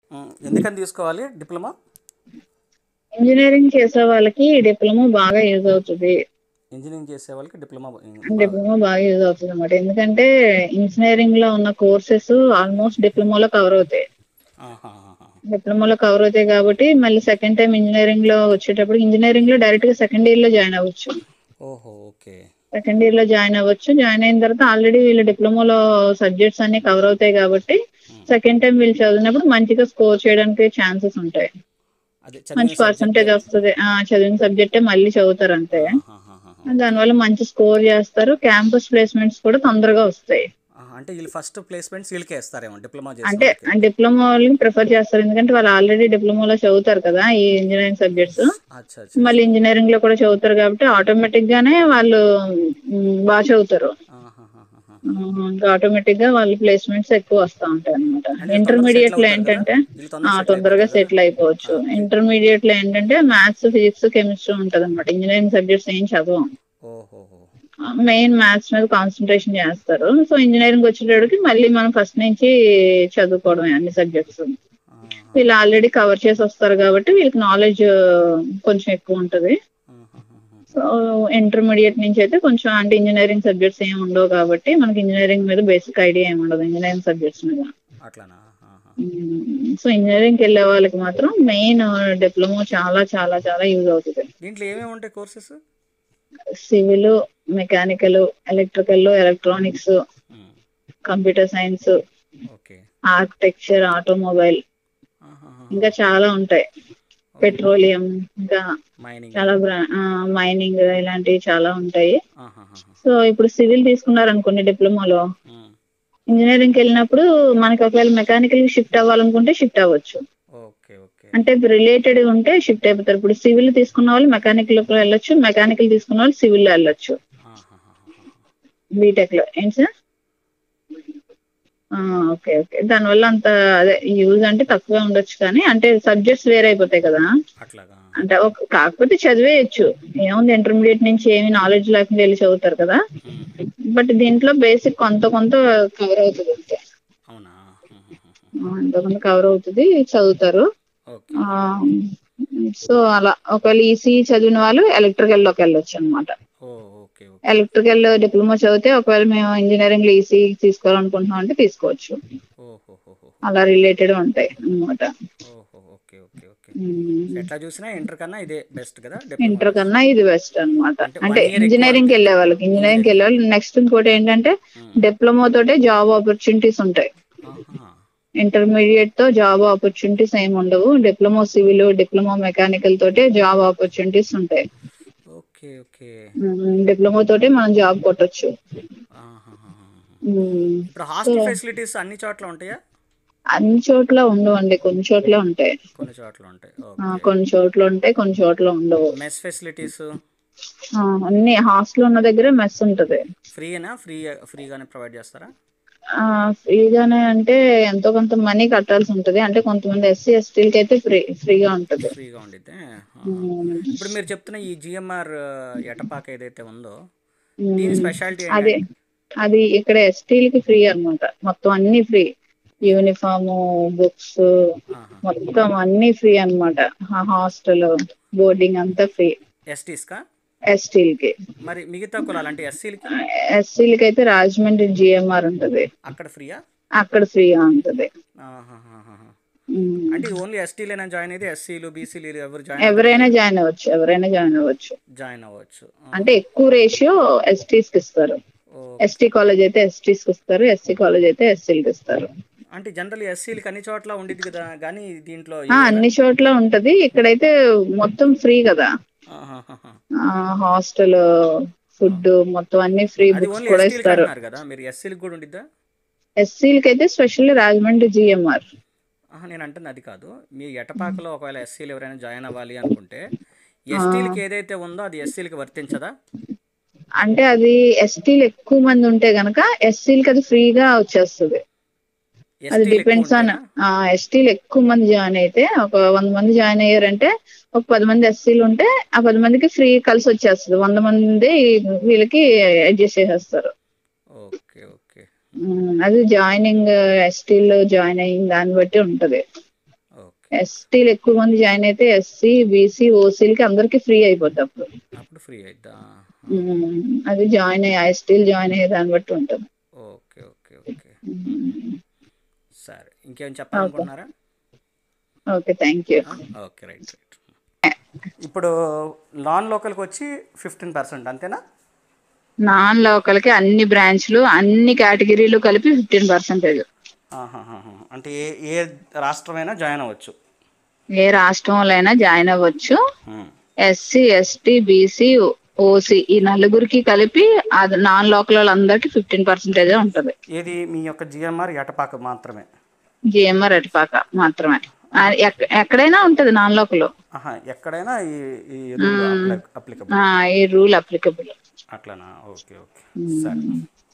ఉమ్, ఎందుకని తీసుకోవాలి diploma engineering చేసే వాళ్ళకి డిప్లొమా బాగా యూజ్ అవుతుంది ఇంజనీరింగ్ చేసే వాళ్ళకి డిప్లొమా డిప్లొమా బాగా యూజ్ అవుతుంది అనమాట ఎందుకంటే ఇంజనీరింగ్ లో ఉన్న కోర్సెస్ ఆల్మోస్ట్ డిప్లొమాలో కవర్ అవుతాయి డిప్లొమాలో కవర్ అవుతాయి కాబట్టి మళ్ళీ సెకండ్ టైం ఇంజనీరింగ్ లో వచ్చేటప్పుడు ఇంజనీరింగ్ లో డైరెక్ట్ గా సెకండ్ ఇయర్ లో జాయిన్ అవ్వచ్చు ఓహో ఓకే సెకండ్ ఇయర్ లో జాయిన్ అవ్వచ్చు జాయిన్ అయిన తర్వాత ఆల్రెడీ వీళ్ళు డిప్లొమాలో సబ్జెక్ట్స్ అన్ని కవర్ అవుతాయి కాబట్టి సెకండ్ టైం వీళ్ళు చదివినప్పుడు మంచిగా స్కోర్ చేయడానికి ఛాన్సెస్ ఉంటాయి అదే మంచి పర్సంటేజ్ వస్తుంది ఆ, చదివిన సబ్జెక్టే మళ్ళీ చదువుతారు అంతే దానివల్ల మంచి స్కోర్ చేస్తారు క్యాంపస్ ప్లేస్మెంట్స్ కూడా తొందరగా వస్తాయి అంటే వీళ్ళు ఫస్ట్ ప్లేస్మెంట్స్ వీళ్ళకే ఇస్తారేమో డిప్లొమా అంటే చేసే డిప్లొమా వాళ్ళని ప్రిఫర్ చేస్తారు ఎందుకంటే వాళ్ళు ఆల్రెడీ డిప్లొమాలో చదువుతారు కదా ఈ ఇంజనీరింగ్ సబ్జెక్ట్స్ అచ్చా అచ్చా మళ్ళీ ఇంజనీరింగ్ లో కూడా చదువుతారు కాబట్టి ఆటోమేటిక్ గానే వాళ్ళు మ్, బాగా చదువుతారు ఆహాహాహా. ఇంకా ఆటోమేటిక్ గా వాళ్ళ ప్లేస్మెంట్స్ ఎక్కువ వస్తూ ఉంటాయి అనమాట అంటే వీళ్ళు ఇంటర్మీడియట్ లో తొందరగా settle ఏంటంటే అవుతారు కదా? వీళ్ళు తొందరగా ఆ, settle తొందరగా అయిపోతారు సెటిల్ అయిపోవచ్చు ఇంటర్మీడియట్ లో ఏంటంటే మ్యాథ్స్ ఫిజిక్స్ కెమిస్ట్రీ ఉంటది అనమాట ఇంజనీరింగ్ సబ్జెక్ట్స్ ఏం చదవం ఓహోహో మెయిన్ మ్యాథ్స్ మీద కాన్సన్ట్రేషన్ చేస్తారు సో ఇంజనీరింగ్ వచ్చేటప్పటికి మళ్ళీ మనం ఫస్ట్ నుంచి చదువుకోవడమే అన్ని సబ్జెక్ట్స్ ఆహా. వీళ్ళు ఆల్రెడీ కవర్ చేసి వస్తారు కాబట్టి వీళ్ళకి నాలెడ్జ్ కొంచెం ఎక్కువ ఉంటది ఆహాహాహా. సో ఇంటర్మీడియట్ నుంచి అయితే కొంచెం అంటే ఇంజనీరింగ్ సబ్జెక్ట్స్ ఏమి ఉండవు కాబట్టి మనకి ఇంజనీరింగ్ మీద బేసిక్ ఐడియా ఏమి ఉండదు ఇంజనీరింగ్ సబ్జెక్ట్స్ మీద అట్లానా ఆహా. సో ఇంజనీరింగ్కి వెళ్ళే వాళ్ళకి మాత్రం మెయిన్ డిప్లొమా చాలా చాలా చాలా యూజ్ అవుతుంది దీంట్లో ఏమేమి ఉంటాయి courses civil mechanical electrical electronics computer science okay architecture automobile ఆహాహా. ఇంకా చాలా ఉంటాయి పెట్రోలియం ఇంకా మైనింగ్ చాలా మైనింగ్ ఇలాంటివి చాలా ఉంటాయి ఆహాహాహా. సో ఇప్పుడు సివిల్ తీసుకున్నారు అనుకోండి డిప్లొమాలో ఉమ్. ఇంజనీరింగ్ వెళ్ళినప్పుడు మనకి ఒకవేళ మెకానికల్ షిఫ్ట్ అవ్వాలనుకుంటే షిఫ్ట్ అవ్వచ్చు ఓకే ఓకే అంటే రిలేటెడ్ ఉంటే షిఫ్ట్ అయిపోతారు ఇప్పుడు సివిల్ తీసుకున్న వాళ్ళు మెకానికల్ లో వెళ్ళొచ్చు మెకానికల్ తీసుకున్న వాళ్ళు సివిల్ లో వెళ్ళొచ్చు ఆహాహాహా. బీటెక్ లో ఏంటి సార్ ఆ, ఓకే ఓకే దానివల్ల అంత అదే యూజ్ అంటే తక్కువే ఉండొచ్చు కానీ అంటే సబ్జెక్ట్స్ వేరే అయిపోతాయి కదా అట్లాగా అంటే ఒక కాకపోతే చదివేయచ్చు ఏముంది ఇంటర్మీడియట్ నుంచి ఏమి నాలెడ్జ్ లేకుండా వెళ్ళి చదువుతారు కదా ఉమ్. బట్ దీంట్లో బేసిక్ కొంత కొంత కవర్ అవుతుంది అంతే అవునా ఆహాహాహా. ఆ, కొంత కొంత కవర్ అవుతుంది చదువుతారు ఓకే సో అలా ఒకవేళ ఈసీ చదివిన వాళ్ళు ఎలక్ట్రికల్ లోకి వెళ్ళొచ్చు అనమాట ఓ ఓకే ఓకే ఎలక్ట్రికల్ డిప్లొమా చదివితే ఒకవేళ మేము ఇంజనీరింగ్ లో ఈసీ తీసుకోవాలనుకుంటున్నాం అంటే తీసుకోవచ్చు ఓహోహోహో అలా రిలేటెడ్ ఉంటాయి అన్నమాట ఓహో ఓకే ఓకే ఓకే ఎట్లా చూసినా ఇంటర్ కన్నా ఇదే బెస్ట్ కదా ఇంటర్ కన్నా ఇది బెస్ట్ అన్నమాట అంటే అంటే one year ఎక్కువ ఇంజనీరింగ్ అంతే. వెళ్ళే వాళ్ళకి ఇంజనీరింగ్ వెళ్ళే వాళ్ళు నెక్స్ట్ ఇంకోటి ఏంటంటే డిప్లొమా తోటే జాబ్ ఆపర్చునిటీస్ ఉంటాయి ఆహా ఇంటర్మీడియట్ తో జాబ్ ఆపర్చునిటీస్ ఏమి ఉండవు డిప్లొమా సివిల్ డిప్లొమా మెకానికల్ తోటే జాబ్ ఆపర్చునిటీస్ ఉంటాయి ఓకే ఓకే డిప్లొమా తోటే మనం జాబ్ కొట్టొచ్చు ఆహాహాహా. మ్మ్. ఇప్పుడు హాస్టల్ ఫెసిలిటీస్ అన్ని చోట్ల ఉంటాయా అన్ని చోట్ల ఉండవండి కొన్ని చోట్ల ఉంటాయి కొన్ని చోట్ల ఉంటాయి ఆ, ఓకే కొన్ని చోట్ల ఉంటాయి కొన్ని చోట్ల ఉండవు మెస్ ఫెసిలిటీస్ ఆ, అన్ని హాస్టల్ ఉన్న దగ్గర మెస్ ఉంటది ఫ్రీనా ఫ్రీ ఫ్రీగానే ప్రొవైడ్ చేస్తారా ఆ ఫ్రీగానే అంటే ఎంతో కొంత మనీ కట్టాల్సి ఉంటది అంటే కొంతమంది ఎస్సీ ఎస్టీలకి అయితే ఫ్రీ ఫ్రీగా ఉంటది ఫ్రీగా ఉండిద్ది ఆహా. మ్మ్. ఇప్పుడు మీరు చెప్తున్న ఈ జిఎంఆర్ ఎటపాక ఏదైతే ఉందో మ్మ్. దీని స్పెషాలిటీ అదే ఏంటంటే అది ఇక్కడ ఎస్టీలకి ఫ్రీ అన్నమాట మొత్తం అన్ని ఫ్రీ యూనిఫామ్ బుక్స్ ఆహా. మొత్తం అన్ని ఫ్రీ అన్నమాట హాస్టల్ బోర్డింగ్ అంతా ఫ్రీ ఎస్టీస్కా ఎస్టీలకి మరి మిగతా కులాలు అంటే ఎస్సీలకి ఎస్సీలకి అయితే రాజమండ్రి జిఎంఆర్ ఉంటది అక్కడ ఫ్రీయా అక్కడ ఫ్రీగా ఉంటది ఆహాహాహా. మ్మ్. అంటే ఓన్లీ ఎస్టీలైనా జాయిన్ అయితే ఎస్సీలు బీసీలు ఎవరు జాయిన్ ఎవరైనా జాయిన్ అవ్వచ్చు ఎవరైనా జాయిన్ అవ్వచ్చు జాయిన్ అవ్వచ్చు ఆ. అంటే ఎక్కువ రేషియో ఎస్టీస్ కి ఇస్తారు ఓ ఎస్టీ కాలేజ్ అయితే ఎస్టీస్ కి ఇస్తారు ఎస్సీ కాలేజ్ అయితే ఎస్సీలకి ఇస్తారు అంటే జనరల్ ఎస్సీలకి అన్ని చోట్ల ఉండిద్ది కదా కానీ దీంట్లో ఆ, అన్ని చోట్ల ఉంటది ఇక్కడైతే మొత్తం ఫ్రీ కదా ఆహాహాహా. హాస్టల్ ఫుడ్ మొత్తం అన్ని ఫ్రీ అది బుక్స్ ఓన్లీ కూడా ఎస్టీలకి ఇస్తారు అంటున్నారు కదా మీరు ఎస్సీలకి కూడా ఉండిద్దా ఎస్సీలకి అయితే స్పెషల్ రాజమండ్రి జిఎంఆర్ ఆహా, నేను అంటుంది అది కాదు మీ ఎటపాకలో ఒకవేళ ఎస్సీలు ఎవరైనా జాయిన్ అవ్వాలి అనుకుంటే ఎస్టీలకి ఏదైతే ఉందో అది ఎస్సీలకి వర్తించదా అంటే అది ఎస్టీలు ఎక్కువ మంది ఉంటే గనక ఎస్సీలకి అది ఫ్రీగా వచ్చేస్తుంది అది ఎస్టీలు ఎక్కువ డిపెండ్స్ ఆన్ ఉంటేనా ఎస్టీలు ఎక్కువ మంది జాయిన్ అయితే ఒక వంద మంది జాయిన్ అయ్యారంటే ఒక పది మంది ఎస్సీలు ఉంటే ఆ పది మందికి ఫ్రీ కలిసి వచ్చేస్తుంది వంద మంది వీళ్ళకి అడ్జస్ట్ చేసేస్తారు ఓకే ఓకే ఉమ్, అది జాయినింగ్ ఎస్టీలో జాయిన్ అయిన దాన్ని బట్టి ఉంటది ఎస్టీలు ఎక్కువ మంది జాయిన్ అయితే ఎస్సీ బీసీ ఓసీలకి అందరికి ఫ్రీ అయిపోద్ది అప్పుడు అప్పుడు ఫ్రీ అయిద్దా ఉమ్, అది జాయిన్ అయ్యి ఎస్టీలు జాయిన్ అయ్యే దాన్ని బట్టి ఉంటుంది ఓకే ఓకే ఓకే ఉమ్, సరే ఇంకేం చెప్పాలనుకుంటున్నారా okay thank you okay right right ఇప్పుడు నాన్ లోకల్కి వచ్చి ఫిఫ్టీన్ పర్సెంట్ అంతేనా నాన్ లోకల్కి అన్ని బ్రాంచ్లు అన్ని కేటగిరీలు కలిపి ఫిఫ్టీన్ పర్సెంటేజ్ ఆహాహాహా. అంటే ఏ ఏ రాష్ట్రమైనా జాయిన్ అవ్వచ్చు ఏ రాష్ట్రంలో అయినా జాయిన్ అవ్వచ్చు ఉమ్. ఎస్సీ ఎస్టీ బీసీ ఓసీ ఈ నలుగురికి కలిపి అది నాన్ లోకల్ వాళ్ళందరికీ ఫిఫ్టీన్ పర్సెంటేజ్ ఉంటుంది ఏది మీ యొక్క జిఎంఆర్ ఎటపాక మాత్రమే జిఎంఆర్ అటుపాక మాత్రమే ఆ, ఎక్క- ఎక్కడైనా ఉంటుంది నాన్ లోకల్ ఆహా ఎక్కడైనా ఈ ఈ రూల్ అప్లికబుల్ ఈ రూల్ అప్లికబుల్ అట్లానా ఓకే ఓకే సరే